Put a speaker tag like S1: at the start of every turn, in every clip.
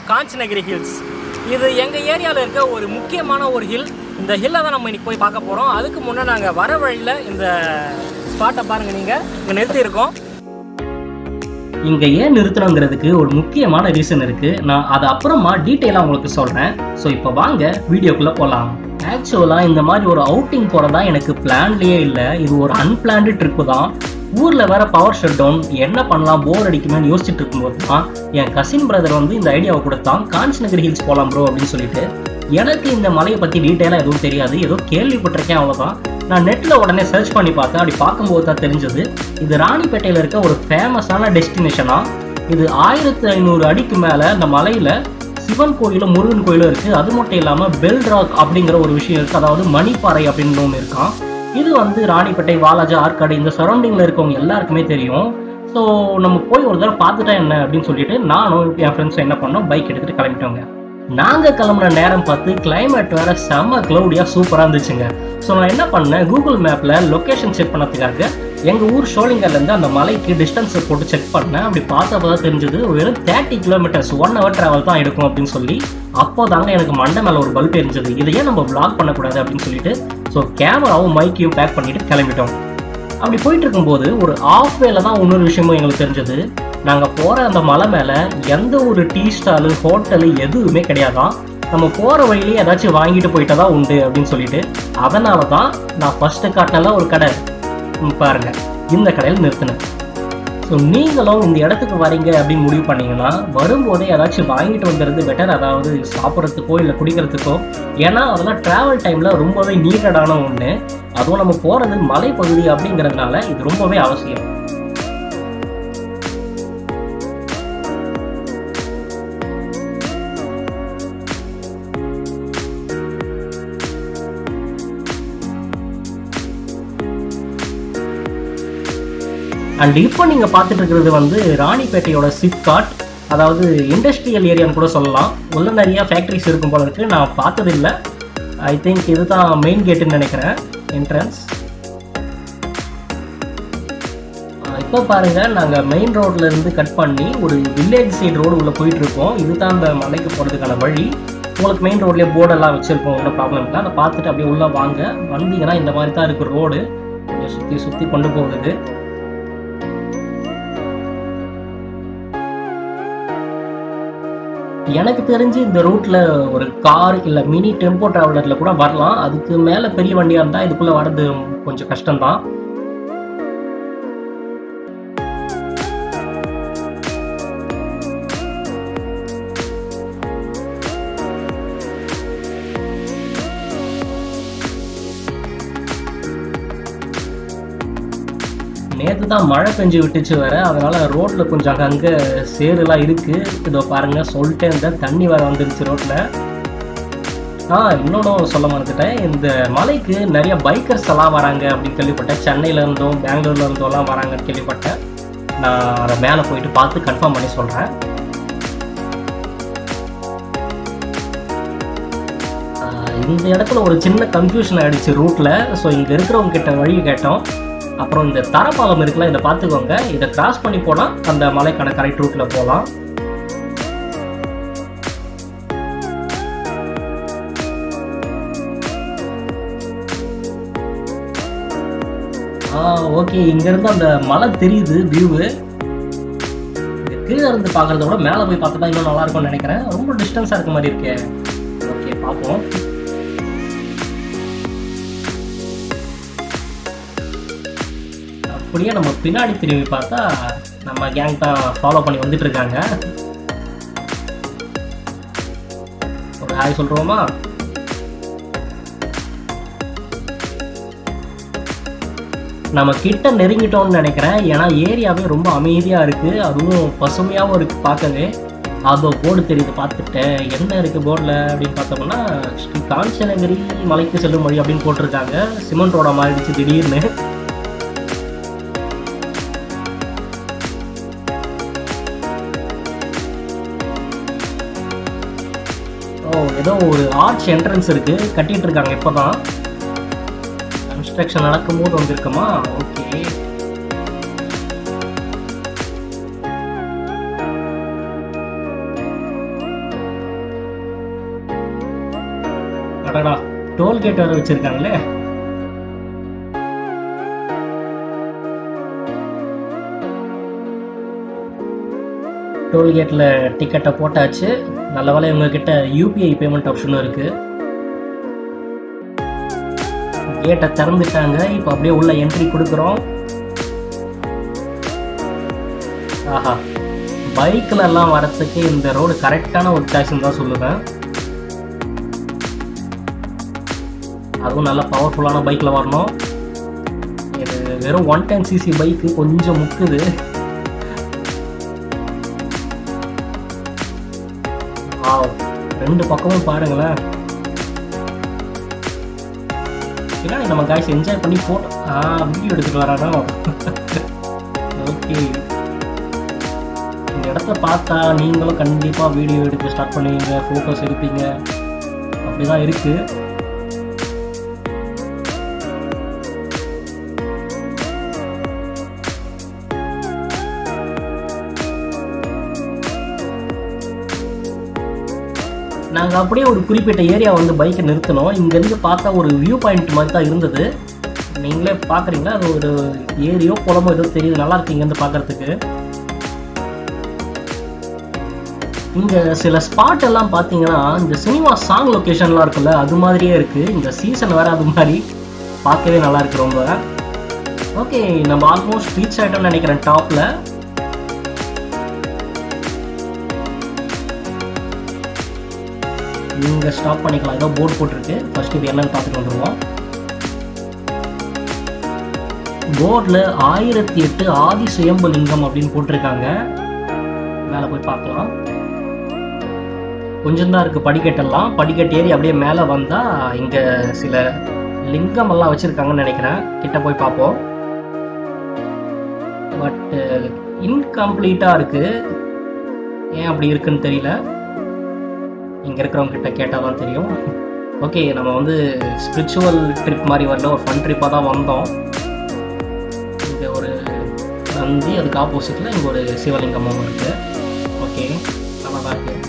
S1: Kanchanagiri hills இது எங்கள் ஏரியாவில் இருக்க ஒரு முக்கியமான ஒரு ஹில் இந்த ஹில்லை தான் நம்ம இன்னைக்கு போய் பார்க்க போகிறோம் அதுக்கு முன்னே நாங்கள் வர வழியில் இந்த ஸ்பாட்டை பாருங்கள் நீங்கள் இங்கே நிறுத்தியிருக்கோம் இங்க ஏன் நிறுத்தணுங்கிறதுக்கு ஒரு முக்கியமான ரீசன் இருக்கு நான் அதை அப்புறமா டீட்டெயிலாக உங்களுக்கு சொல்றேன் ஸோ இப்போ வாங்க வீடியோக்குள்ள போகலாம் ஆக்சுவலாக இந்த மாதிரி ஒரு அவுட்டிங் போகிறதா எனக்கு பிளான்லேயே இல்லை இது ஒரு அன்பிளான்டு ட்ரிப்பு தான் ஊரில் வேற பவர் ஷட் டவுன் என்ன பண்ணலாம் போர் அடிக்குமேன்னு யோசிச்சுட்டு இருக்கும்போது தான் என் கசின் பிரதர் வந்து இந்த ஐடியாவை கொடுத்தான் காஞ்சனகிரி ஹில்ஸ் போகலாம் ப்ரோ அப்படின்னு சொல்லிட்டு எனக்கு இந்த மலையை பற்றி டீட்டெயிலாக எதுவும் தெரியாது ஏதோ கேள்விப்பட்டிருக்கேன் அவ்வளோதான் நான் நெட்டில் உடனே சர்ச் பண்ணி பார்த்தேன் அப்படி பார்க்கும்போது தான் தெரிஞ்சது இது ராணிப்பேட்டையில் இருக்க ஒரு ஃபேமஸான டெஸ்டினேஷனாக இது ஆயிரத்தி ஐநூறு அடிக்கு மேலே இந்த மலையில் சிவன் கோயிலும் முருகன் கோயிலும் இருக்குது அது மட்டும் இல்லாமல் பெல் ராக் அப்படிங்கிற ஒரு விஷயம் இருக்குது அதாவது மணிப்பாறை அப்படின்னு ஒன்று இருக்கான் இது வந்து ராணிப்பேட்டை வாலாஜா ஆற்காடு இந்த சரௌண்டிங்கில் இருக்கவங்க எல்லாருக்குமே தெரியும் ஸோ நம்ம போய் ஒரு தடவை பார்த்துட்டா என்ன அப்படின்னு சொல்லிட்டு நானும் என் ஃப்ரெண்ட்ஸும் என்ன பண்ணோம் பைக் எடுத்துகிட்டு கிளம்பிட்டோங்க நாங்கள் கிளம்புன நேரம் பார்த்து கிளைமேட் வேற செம்ம க்ளவுடியாக சூப்பராக இருந்துச்சுங்க ஸோ நான் என்ன பண்ணேன் கூகுள் மேப்பில் லொக்கேஷன் செக் பண்ணதுக்காக எங்கள் ஊர் ஷோலிங்கர்லேருந்து அந்த மலைக்கு டிஸ்டன்ஸை போட்டு செக் பண்ணேன் அப்படி பார்த்தப்போ தான் தெரிஞ்சது வெறும் thirty kilometres one hour travel தான் எடுக்கும் அப்படின்னு சொல்லி அப்போ தாங்க எனக்கு மண்டை மேலே ஒரு பல்ப் எரிஞ்சது இதையே நம்ம vlog பண்ணக்கூடாது அப்படின்னு சொல்லிட்டு ஸோ கேமராவும் மைக்கையும் பேக் பண்ணிட்டு கிளம்பிட்டோம் அப்படி போயிட்டு இருக்கும்போது ஒரு ஆஃப் வேல தான் இன்னொரு விஷயமும் எங்களுக்கு தெரிஞ்சது நாங்கள் போகிற அந்த மலை மேலே எந்த ஒரு டீ ஸ்டாலு ஹோட்டலு எதுவுமே கிடையாதான் நம்ம போகிற வழியிலேயே ஏதாச்சும் வாங்கிட்டு போயிட்டா தான் உண்டு அப்படின்னு சொல்லிட்டு அதனால தான் நான் ஃபஸ்ட்டு காட்டினல ஒரு கடை ம், பாருங்க இந்த கடையில் நிறுத்தினேன் ஸோ நீங்களும் இந்த இடத்துக்கு வரீங்க அப்படின்னு முடிவு பண்ணீங்கன்னா வரும்போதே ஏதாச்சும் வாங்கிட்டு வந்துடுறது பெட்டர் அதாவது சாப்பிட்றதுக்கோ இல்லை குடிக்கிறதுக்கோ ஏன்னா அதெல்லாம் ட்ராவல் டைமில் ரொம்பவே நீடடான ஒன்று அதுவும் நம்ம போகிறது மலைப்பகுதி அப்படிங்கிறதுனால இது ரொம்பவே அவசியம் அண்ட் இப்போ நீங்கள் பார்த்துட்டு இருக்கிறது வந்து ராணிப்பேட்டையோட சிப்காட் அதாவது இண்டஸ்ட்ரியல் ஏரியான்னு கூட சொல்லலாம் உள்ள நிறைய ஃபேக்ட்ரிஸ் இருக்கும் போல இருக்கு நான் பார்த்தது இல்லை ஐ திங்க் இதுதான் மெயின் கேட்டுன்னு நினைக்கிறேன் என்ட்ரன்ஸ் இப்போ பாருங்க நாங்கள் மெயின் ரோட்ல இருந்து கட் பண்ணி ஒரு வில்லேஜ் சைடு ரோடு உள்ள போயிட்டு இருக்கோம் இதுதான் அந்த மலைக்கு போகிறதுக்கான வழி உங்களுக்கு மெயின் ரோட்லேயே போர்டெல்லாம் வச்சிருக்கோம் ஒன்றும் ப்ராப்ளம் இல்லை அதை பார்த்துட்டு அப்படியே உள்ள வாங்க வந்தீங்கன்னா இந்த மாதிரி தான் இருக்கு ரோடு சுற்றி சுற்றி கொண்டு போகுது எனக்கு தெரிஞ்சு இந்த ரூட்ல ஒரு கார் இல்ல மினி டெம்போ டிராவலர்ல கூட வரலாம் அதுக்கு மேல பெரிய வண்டியா இருந்தா இதுக்குள்ள வர்றது கொஞ்சம் கஷ்டம்தான் நேற்று தான் மழை பெஞ்சு விட்டுச்சு வேற அதனால ரோட்ல கொஞ்சம் அங்கங்க சேறுலாம் இருக்கு இதோ பாருங்க சொல்லிட்டே இருந்தேன் தண்ணி வேற வந்துருச்சு ரோட்ல ஆ இன்னொன்னும் சொல்ல மறந்துட்டேன் இந்த மலைக்கு நிறைய பைக்கர்ஸ் எல்லாம் வராங்க அப்படின்னு கேள்விப்பட்டேன் சென்னையில இருந்தும் பெங்களூர்ல இருந்தும் எல்லாம் வராங்கன்னு கேள்விப்பட்டேன் நான் அதை மேலே போயிட்டு பார்த்து கன்ஃபார்ம் பண்ணி சொல்றேன் ஆஹ் இந்த இடத்துல ஒரு சின்ன கன்ஃபியூஷன் ஆயிடுச்சு ரூட்ல ஸோ இங்க இருக்கிறவங்க கிட்ட வழி கேட்டோம் அப்புறம் இந்த தரப்பாலம் இருக்குல்ல இதை பார்த்துக்கோங்க இதை கிராஸ் பண்ணி போனால் அந்த மலைக்கான கரெக்ட் ரூட்ல போகலாம் ஆ ஓகே இங்கேருந்து அந்த மலை தெரியுது வியூவு கீழே இருந்து பார்க்கறத விட மேலே போய் பார்த்தா தான் இன்னும் நல்லா இருக்கும்னு நினைக்கிறேன் ரொம்ப டிஸ்டன்ஸாக இருக்க மாதிரி இருக்கே ஓகே பார்ப்போம் அப்படியே நம்ம பின்னாடி திரும்பி பார்த்தா நம்ம கேங் தான் ஃபாலோ பண்ணி வந்துட்டு இருக்காங்க ஒரு ஹாய் சொல்றோமா நம்ம கிட்ட நெருங்கிட்டோம்னு நினைக்கிறேன் ஏன்னா ஏரியாவே ரொம்ப அமைதியா இருக்கு அதுவும் பசுமையாகவும் இருக்கு பார்க்கவே அதோ போர்டு தெரியுது பார்த்துட்டேன் என்ன இருக்கு போர்டில் அப்படின்னு பார்த்தோம்னா ஸ்ரீ காஞ்சனகிரி மலைக்கு செல்லும் வழி அப்படின்னு போட்டிருக்காங்க சிமெண்ட் ரோட மாறிடுச்சு திடீர்னு ஓ ஏதோ ஒரு ஆர்ச் என்ட்ரன்ஸ் இருக்கு கட்டிட்டு இருக்காங்க இப்போதான் கன்ஸ்ட்ரக்ஷன் நடக்கும்போது வந்திருக்குமா ஓகே அடடா டோல்கேட் வேற வச்சிருக்காங்களே டோல்கேட்டில் டிக்கெட்டை போட்டாச்சு நல்ல வேலை உங்ககிட்ட யூபிஐ பேமெண்ட் ஆப்ஷனும் இருக்கு கேட்டை திறந்துட்டாங்க இப்போ அப்படியே உள்ள என்ட்ரி கொடுக்குறோம் ஆஹா பைக்கில் எல்லாம் வரத்துக்கு இந்த ரோடு கரெக்டான ஒரு சாய்ஸ்னு தான் சொல்லுவேன் அதுவும் நல்ல பவர்ஃபுல்லான பைக்கில் வரணும் இது வெறும் ஒன் டென் சிசி பைக்கு கொஞ்சம் முக்குது Wow. ரெண்டு பக்கமும் பாருங்களேன் பின்னாடி நம்ம காய்ஸ் என்ஜாய் பண்ணி போட்டோ ஆ வீடியோ எடுத்துட்டு வரானோ ஓகே இந்த இடத்த பார்த்தா நீங்களும் கண்டிப்பாக வீடியோ எடுக்க ஸ்டார்ட் பண்ணுவீங்க ஃபோட்டோஸ் எடுப்பீங்க அப்படிதான் இருக்கு நாங்கள் அப்படியே ஒரு குறிப்பிட்ட ஏரியா வந்து பைக்கை நிறுத்தினோம் இங்கேருந்து பார்த்தா ஒரு வியூ பாயிண்ட் மாதிரி தான் இருந்தது நீங்களே பார்க்குறீங்களா அது ஒரு ஏரியோ குளமோ ஏதோ தெரியுது நல்லா இருக்கு இங்கேருந்து பார்க்கறதுக்கு இங்கே சில ஸ்பாட் எல்லாம் பார்த்தீங்கன்னா இந்த சினிமா சாங் லொக்கேஷன்லாம் இருக்குல்ல அது மாதிரியே இருக்குது இந்த சீசன் வேறு அது மாதிரி பார்க்கவே நல்லா இருக்கு ரொம்ப ஓகே நம்ம ஆல்மோஸ்ட் ரீச் ஆகிட்டோம்னு நினைக்கிறேன் டாப்பில் இங்கே ஸ்டாப் பண்ணிக்கலாம் ஏதோ போர்டு போட்டிருக்கு ஃபர்ஸ்ட் இது என்னன்னு பார்த்துட்டு வந்துடுவோம் போர்டில் ஆயிரத்தி எட்டு ஆதி சுயம்பலிங்கம் அப்படின்னு போட்டிருக்காங்க மேலே போய் பார்க்கலாம் கொஞ்சம் தான் இருக்குது படிக்கட்டெல்லாம் படிக்கட்டு ஏறி அப்படியே மேலே வந்தால் இங்கே சில லிங்கம் எல்லாம் வச்சுருக்காங்கன்னு நினைக்கிறேன் கிட்ட போய் பார்ப்போம் பட் இன்கம்ப்ளீட்டாக இருக்குது ஏன் அப்படி இருக்குன்னு தெரியல இங்கே இருக்கிறவங்க கிட்ட கேட்டால் தான் தெரியும் ஓகே நம்ம வந்து ஸ்பிரிச்சுவல் ட்ரிப் மாதிரி வரல ஒரு ஃபன் ட்ரிப்பாக தான் வந்தோம் இங்கே ஒரு நந்தி அதுக்கு ஆப்போசிட்டில் இங்கே ஒரு சிவலிங்கமும் இருக்குது ஓகே நல்லா தான் இருக்கு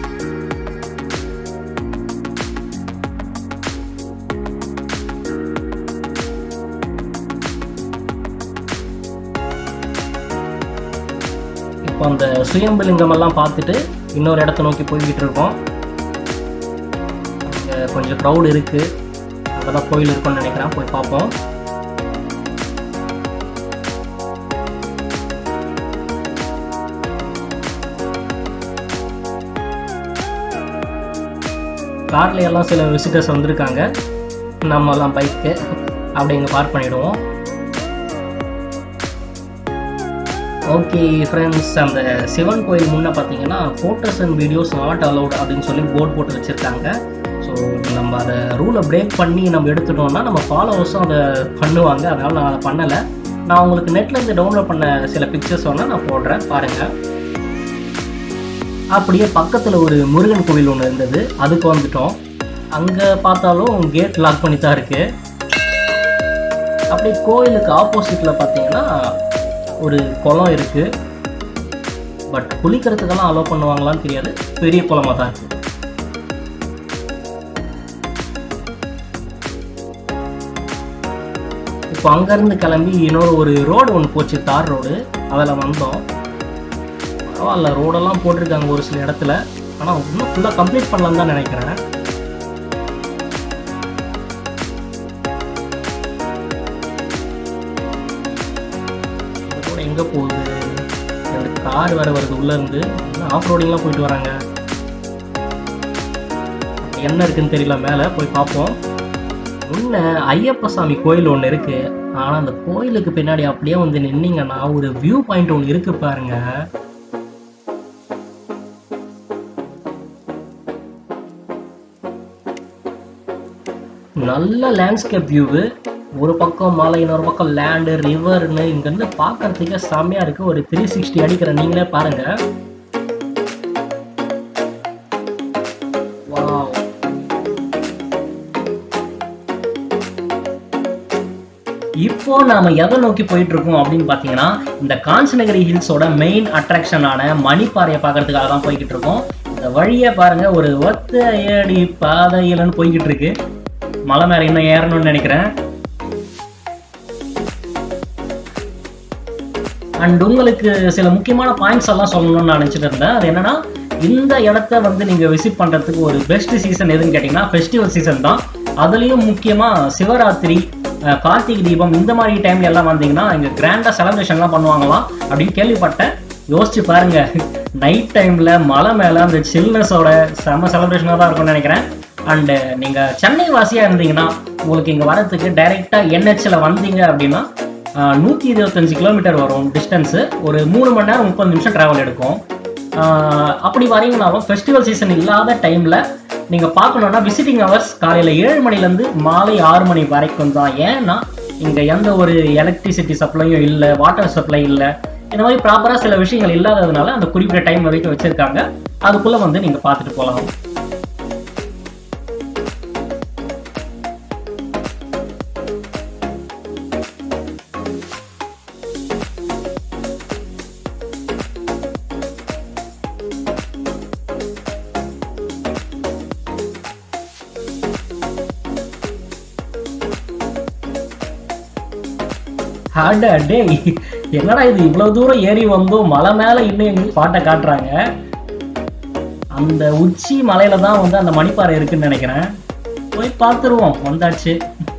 S1: இப்போ அந்த சுயம்பலிங்கம் எல்லாம் பார்த்துட்டு இன்னொரு இடத்த நோக்கி போய்கிட்டு இருக்கோம் அங்கே கொஞ்சம் க்ரௌட் இருக்கு அங்கே தான் கோயில் இருக்கும்னு நினைக்கிறேன் போய் பார்ப்போம் கார்ல எல்லாம் சில விசிட்டர்ஸ் வந்திருக்காங்க நம்மலாம் பைக்கு அப்படி இங்கே பார்க் பண்ணிடுவோம் ஓகே ஃப்ரெண்ட்ஸ் அந்த சிவன் கோயில் முன்னே பார்த்தீங்கன்னா photos and videos not allowed அப்படின்னு சொல்லி போர்ட் போட்டு வச்சுருக்காங்க ஸோ நம்ம அதை ரூலை பிரேக் பண்ணி நம்ம எடுத்துட்டோம்னா நம்ம ஃபாலோவர்ஸும் அதை பண்ணுவாங்க அதனால் நான் அதை பண்ணலை நான் உங்களுக்கு நெட்லேருந்து டவுன்லோட் பண்ண சில பிக்சர்ஸ் வேணால் நான் போடுறேன் பாருங்கள் அப்படியே பக்கத்தில் ஒரு முருகன் கோவில் ஒன்று இருந்தது அதுக்கு வந்துட்டோம் அங்கே பார்த்தாலும் கேட் லாக் பண்ணி தான் இருக்குது அப்படியே கோயிலுக்கு ஆப்போசிட்டில் பார்த்தீங்கன்னா ஒரு குளம் இருக்குது பட் குளிக்கிறதுக்கெல்லாம் அலோவ் பண்ணுவாங்களான்னு தெரியாது பெரிய குளமாக தான் இருக்குது இப்போ அங்கேருந்து கிளம்பி இன்னொரு ஒரு ரோடு ஒன்று போச்சு தார் ரோடு அதில் வந்தோம் பரவாயில்ல ரோடெல்லாம் போட்டிருக்காங்க ஒரு சில இடத்துல ஆனால் இன்னும் ஃபுல்லாக கம்ப்ளீட் பண்ணலான்னு தான் நினைக்கிறேன் இந்த ரோடு எங்கே போகுது ரெண்டு கார் வேறு வருது உள்ளேருந்து ஆஃப் ரோடிங்லாம் போயிட்டு வராங்க என்ன இருக்குன்னு தெரியல மேலே போய் பார்ப்போம் முன்ன ஐயப்ப சாமி கோயில் ஒன்று இருக்கு ஆனால் அந்த கோயிலுக்கு பின்னாடி அப்படியே வந்து நின்னீங்கன்னா ஒரு வியூ பாயிண்ட் ஒன்று இருக்கு பாருங்க நல்ல லேண்ட்ஸ்கேப் வியூவு ஒரு பக்கம் மலை இன்னொரு பக்கம் லேண்டு ரிவர்னு இங்கேருந்து பார்க்கறதுக்கே செம்மையாக இருக்குது ஒரு த்ரீ சிக்ஸ்டி அடிக்கிற நீங்களே பாருங்க Wow. இப்போ நாம எதை நோக்கி போயிட்டு இருக்கோம் அப்படின்னு பார்த்தீங்கன்னா இந்த காஞ்சனகிரி ஹில்ஸோட மெயின் அட்ராக்ஷனான மணிப்பாறையை பார்க்கறதுக்காக தான் போய்கிட்டு இருக்கோம் இந்த
S2: இந்த வழியை பாருங்க ஒரு ஒத்த அடி பாதையிலன்னு போய்கிட்டு இருக்கு மலை மேலே இன்னும் ஏறணும்னு நினைக்கிறேன் அண்ட் உங்களுக்கு சில முக்கியமான பாயிண்ட்ஸ் எல்லாம் சொல்லணும்னு நான் நினச்சிட்டு இருந்தேன் அது என்னன்னா இந்த இடத்த வந்து நீங்கள் விசிட் பண்ணுறதுக்கு ஒரு பெஸ்ட் சீசன் எதுன்னு கேட்டிங்கன்னா ஃபெஸ்டிவல் சீசன் தான் அதுலேயும் முக்கியமாக சிவராத்திரி அஹ், கார்த்திகை தீபம் இந்த மாதிரி டைம்ல எல்லாம் வந்தீங்கன்னா இங்கே கிராண்டாக செலிப்ரேஷன்லாம் பண்ணுவாங்களாம் அப்படின்னு கேள்விப்பட்டேன் யோசிச்சு பாருங்க நைட் டைமில் மலை மேலே அந்த சில்னஸோட செம்ம செலிப்ரேஷனாக தான் இருக்கும்னு நினைக்கிறேன் அண்டு நீங்கள் சென்னை வாசியாக இருந்தீங்கன்னா உங்களுக்கு இங்கே வரதுக்கு டைரெக்டாக என்ஹெச்ல வந்தீங்க அப்படின்னா நூற்றி இருபத்தஞ்சு கிலோமீட்டர் வரும் டிஸ்டன்ஸு ஒரு மூணு மணி நேரம் முப்பது நிமிஷம் ட்ராவல் எடுக்கும் ஆஹ் அப்படி வரீங்கனாலும் ஃபெஸ்டிவல் சீசன் இல்லாத டைமில் நீங்கள் பார்க்கணுன்னா விசிட்டிங் ஹவர்ஸ் காலையில் ஏழு மணிலேருந்து மாலை ஆறு மணி வரைக்கும் தான் ஏன்னா இங்கே எந்த ஒரு எலக்ட்ரிசிட்டி சப்ளையும் இல்லை வாட்டர் சப்ளை இல்லை இந்த மாதிரி ப்ராப்பராக சில விஷயங்கள் இல்லாததுனால அந்த குறிப்பிட்ட டைம் வரைக்கும் வச்சுருக்காங்க அதுக்குள்ளே வந்து நீங்கள் பார்த்துட்டு போகலாம் அட டேய் என்னடா இது இவ்வளவு தூரம் ஏறி வந்தும் மலை மேல இன்னும் எங்களுக்கு பாட்டை காட்டுறாங்க அந்த உச்சி மலையில தான் வந்து அந்த மணிப்பாறை இருக்குன்னு நினைக்கிறேன் போய் பார்த்துருவோம் வந்தாச்சு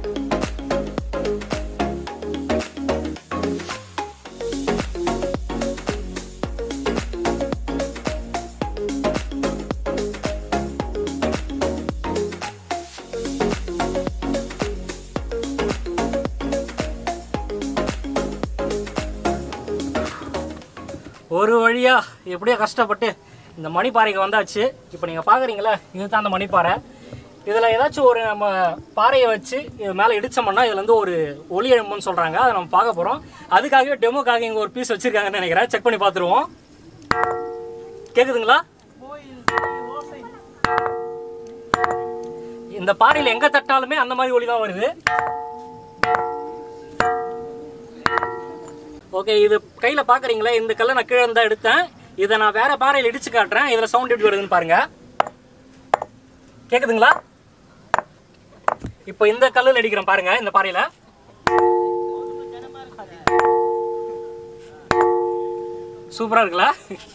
S1: ஒரு வழியா எப்படியோ கஷ்டப்பட்டு இந்த மணிப்பாறைக்கு வந்தாச்சு இப்போ நீங்கள் பார்க்குறீங்களா இதுதான் அந்த மணிப்பாறை இதில் ஏதாச்சும் ஒரு நம்ம பாறையை வச்சு இது மேலே இடிச்சோம்னா இதுல இருந்து ஒரு ஒளி எழும்புன்னு சொல்கிறாங்க அதை நம்ம பார்க்க போகிறோம் அதுக்காகவே டெமோக்காக இங்கே ஒரு பீஸ் வச்சுருக்காங்கன்னு நினைக்கிறேன் செக் பண்ணி பார்த்துருவோம் கேட்குதுங்களா இந்த பாறையில் எங்கே தட்டாலுமே அந்த மாதிரி ஒளி தான் வருது ஓகே இது கையில பாக்குறீங்களா இந்த கல்லை நான் கீழே இருந்தா எடுத்தேன் இதை நான் வேற பாறையில் இடிச்சு காட்டுறேன் இதுல சவுண்ட் எப்படி வருதுன்னு பாருங்க கேக்குதுங்களா இப்போ இந்த கல்லுல அடிக்கிறேன் பாருங்க இந்த பாறையில சூப்பரா இருக்குல்ல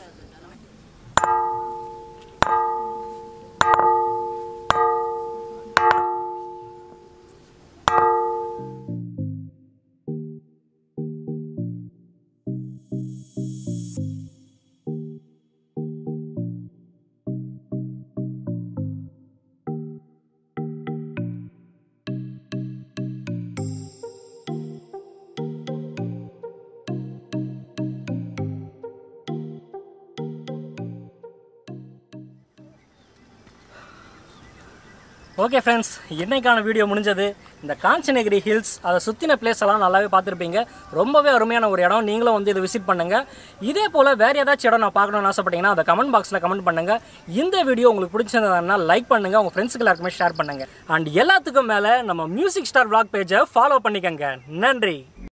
S1: ஓகே ஃப்ரெண்ட்ஸ் இன்னைக்கான வீடியோ முடிஞ்சது இந்த காஞ்சனகிரி ஹில்ஸ் அதை சுற்றின பிளேஸ் எல்லாம் நல்லாவே பார்த்துருப்பீங்க ரொம்பவே அருமையான ஒரு இடம் நீங்களும் வந்து இதை விசிட் பண்ணுங்க இதே போல் வேறு ஏதாச்சும் இடம் நான் பார்க்கணும்னு ஆசைப்பட்டீங்கன்னா அதை கமெண்ட் பாக்ஸில் கமெண்ட் பண்ணுங்க இந்த வீடியோ உங்களுக்கு பிடிச்சிருந்ததுன்னா லைக் பண்ணுங்க உங்கள் ஃப்ரெண்ட்ஸுக்கு எல்லாருக்குமே ஷேர் பண்ணுங்க அண்ட் எல்லாத்துக்கும் மேலே நம்ம மியூசிக் ஸ்டார் vlog பேஜை ஃபாலோ பண்ணிக்கங்க நன்றி